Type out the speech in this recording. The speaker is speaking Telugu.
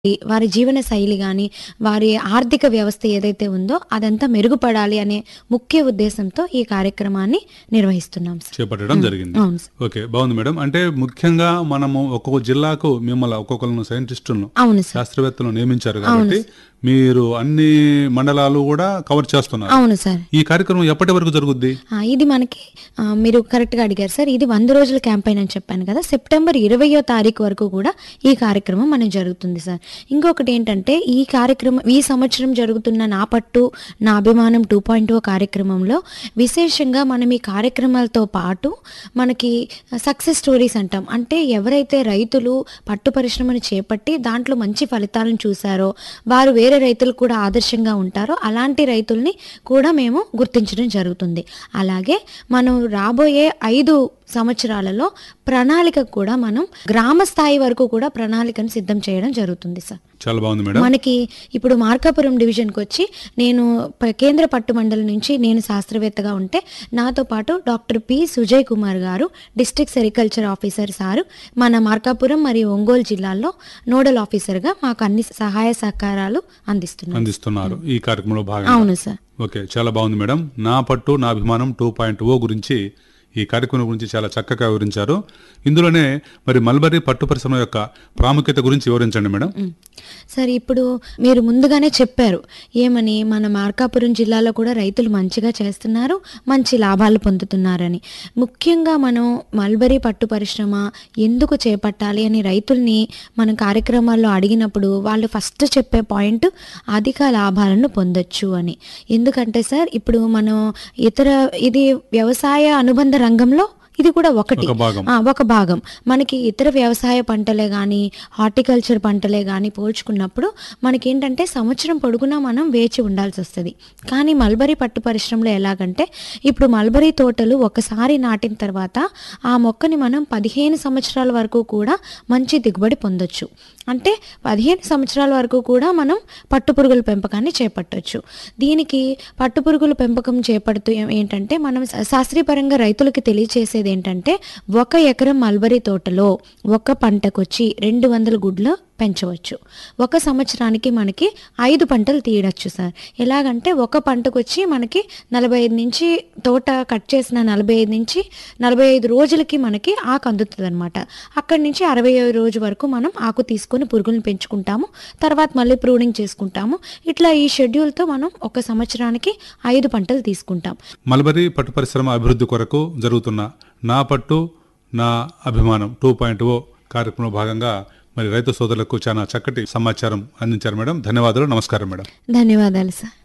వారి జీవన శైలి గాని, వారి ఆర్థిక వ్యవస్థ ఏదైతే ఉందో అదంతా మెరుగుపడాలి అనే ముఖ్య ఉద్దేశంతో ఈ కార్యక్రమాన్ని నిర్వహిస్తున్నాం సార్. చేపట్టడం జరిగింది అవును సార్. ఓకే బాగుంది మేడం అంటే ముఖ్యంగా మనము ఒక్కొక్క జిల్లాకు మిమ్మల్ని ఒక్కొక్కరు సైంటిస్టులను అవును సార్. శాస్త్రవేత్తలను నియమించారు కాబట్టి మీరు అన్ని మండలాలు కూడా కవర్ చేస్తున్నారు అవును సార్. ఈ కార్యక్రమం ఎప్పటి వరకు జరుగుద్ది ఆ, ఇది మనకి ఆ, మీరు కరెక్ట్ గా అడిగారు సార్ ఇది వంద రోజుల క్యాంపెయిన్ అని చెప్పాను కదా సెప్టెంబర్ ఇరవయో తారీఖు వరకు కూడా ఈ కార్యక్రమం మనకి జరుగుతుంది సార్ ఇంకొకటి ఏంటంటే ఈ కార్యక్రమం ఈ సంవత్సరం జరుగుతున్న నా పట్టు నా అభిమానం టూ పాయింట్ ఓ కార్యక్రమంలో విశేషంగా మనం ఈ కార్యక్రమాలతో పాటు మనకి సక్సెస్ స్టోరీస్ అంటాం అంటే ఎవరైతే రైతులు పట్టు పరిశ్రమను చేపట్టి దాంట్లో మంచి ఫలితాలను చూశారో వారు వేరే రైతులకు కూడా ఆదర్శంగా ఉంటారో అలాంటి రైతుల్ని కూడా మేము గుర్తించడం జరుగుతుంది అలాగే మనం రాబోయే ఐదు సంవత్సరాలలో ప్రణాళిక కూడా మనం గ్రామ స్థాయి వరకు కూడా ప్రణాళికను సిద్ధం చేయడం జరుగుతుంది సార్ చాలా బాగుంది మేడం మనకి ఇప్పుడు మార్కాపురం డివిజన్కి వచ్చి నేను ప- కేంద్ర పట్టు మండలి నుంచి నేను శాస్త్రవేత్తగా ఉంటే నాతో పాటు డాక్టర్ పి సుజయ్ కుమార్ గారు డిస్ట్రిక్ట్ సెరికల్చర్ ఆఫీసర్ సారు మన మార్కాపురం మరియు ఒంగోలు జిల్లాల్లో నోడల్ ఆఫీసర్గా మాకు అన్ని సహాయ సహకారాలు అందిస్తున్నారు అందిస్తున్నారు ఈ కార్యక్రమంలో భాగంగా అవును సార్ ఓకే చాలా బాగుంది మేడం నా పట్టు నా అభిమానం టూ పాయింట్ ఓ గురించి ఈ కార్యక్రమం గురించి చాలా చక్కగా వివరించారు ఇందులోనే మరి మల్బరీ పట్టు పరిశ్రమ యొక్క ప్రాముఖ్యత గురించి వివరించండి మేడం ఉమ్. సరే ఇప్పుడు మీరు ముందుగానే చెప్పారు ఏమని మన మార్కాపురం జిల్లాలో కూడా రైతులు మంచిగా చేస్తున్నారు మంచి లాభాలు పొందుతున్నారని ముఖ్యంగా మనం మల్బరీ పట్టు పరిశ్రమ ఎందుకు చేపట్టాలి అని రైతుల్ని మనం కార్యక్రమాల్లో అడిగినప్పుడు వాళ్ళు ఫస్ట్ చెప్పే పాయింట్ అధిక లాభాలను పొందొచ్చు అని ఎందుకంటే సార్ ఇప్పుడు మనం ఇతర ఇది వ్యవసాయ అనుబంధ రంగంలో ఇది కూడా ఒకటి ఒక భాగం ఆ, ఒక భాగం మనకి ఇతర వ్యవసాయ పంటలే కానీ హార్టికల్చర్ పంటలే కానీ పోల్చుకున్నప్పుడు మనకి ఏంటంటే సంవత్సరం పొడుగునా మనం వేచి ఉండాల్సి వస్తుంది కానీ మల్బరీ పట్టు పరిశ్రమలో ఎలాగంటే ఇప్పుడు మల్బరీ తోటలు ఒకసారి నాటిన తర్వాత ఆ మొక్కని మనం పదిహేను సంవత్సరాల వరకు కూడా మంచి దిగుబడి పొందొచ్చు అంటే పదిహేను సంవత్సరాల వరకు కూడా మనం పట్టుపురుగుల పెంపకాన్ని చేపట్టొచ్చు దీనికి పట్టుపురుగుల పెంపకం చేపడుతూ ఏ- ఏంటంటే మనం శా- శాస్త్రీయపరంగా రైతులకి తెలియచేసేది ఏంటంటే ఒక ఎకరం మల్బరీ తోటలో ఒక పంటకొచ్చి రెండు వందల గుడ్లు పెంచవచ్చు ఒక సంవత్సరానికి మనకి ఐదు పంటలు తీయడచ్చు సార్ ఎలాగంటే ఒక పంటకు వచ్చి మనకి నలభై ఐదు నుంచి తోట కట్ చేసిన నలభై ఐదు నుంచి నలభై ఐదు రోజులకి మనకి ఆకు అందుతుంది అనమాట అక్కడి నుంచి అరవై రోజు వరకు మనం ఆకు తీసుకొని పురుగులను పెంచుకుంటాము తర్వాత మళ్ళీ ప్రూనింగ్ చేసుకుంటాము ఇట్లా ఈ షెడ్యూల్తో మనం ఒక సంవత్సరానికి ఐదు పంటలు తీసుకుంటాం మల్బరీ పట్టు పరిశ్రమ అభివృద్ధి కొరకు జరుగుతున్న నా పట్టు నా అభిమానం టూ పాయింట్ ఓ కార్యక్రమంలో భాగంగా మరి రైతు సోదరులకు చాలా చక్కటి సమాచారం అందించారు మేడం ధన్యవాదాలు నమస్కారం మేడం ధన్యవాదాలు సార్